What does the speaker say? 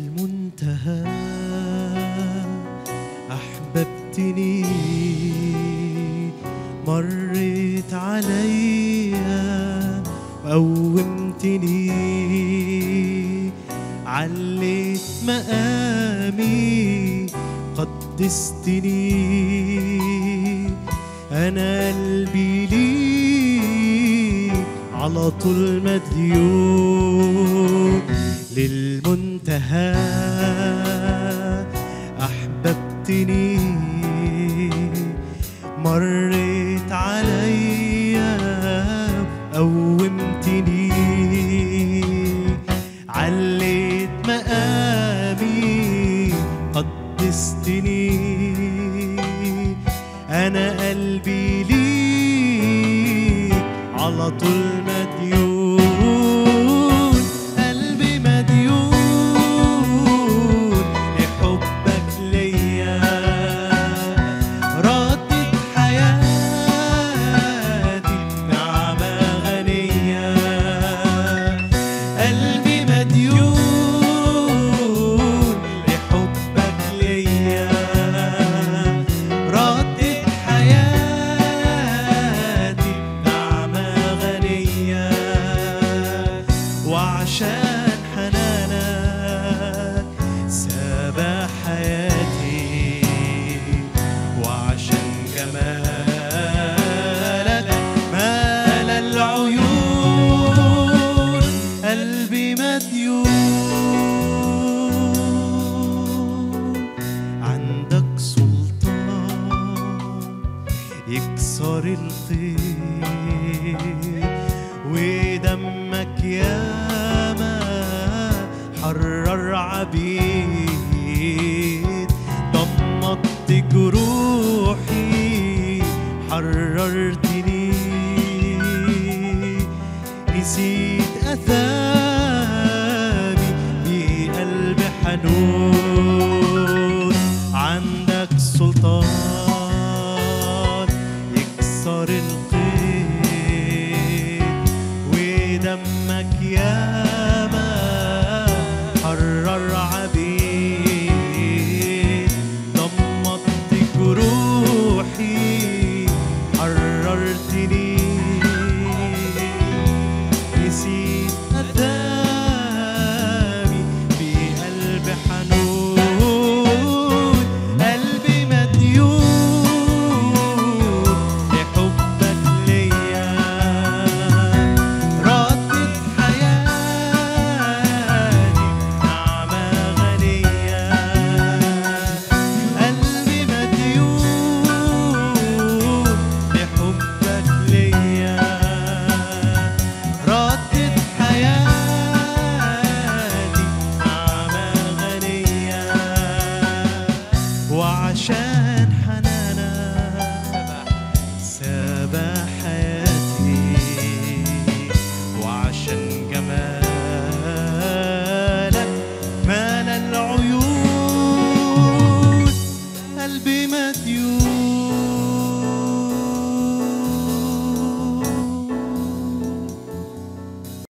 للمنتهى أحببتني مريت عليا وقومتني عليت مقامي قدستني أنا قلبي ليك على طول مديون للمنتهى أحببتني مريت عليا قومتني عليت مقامي قدستني أنا قلبي ليك على طول مديون قلبي مديون لحبك ليا ردت حياتي نعمة غنية قلبي مديون لحبك ليا ردت حياتي نعمة غنية وعشان حنانك سابع حياتي وعشان جمالك مال العيون قلبي مديون عندك سلطان يكسر القيد ودمك ياما حرر عبيد ضمت جروحي حررتني نسيت أثامي بقلب حنون عندك سلطان يكسر القيد ودمك ياما حرر عبيد ضمت جروحي حررتني نسيت أدامي بقلب حنون قلبي مديون لحبك ليا ردت حياتي نعمة غنية قلبي مديون لحبك ليا ردت حياتي نعمة غنية وعشان حنانك سابع حياتي وعشان جمالك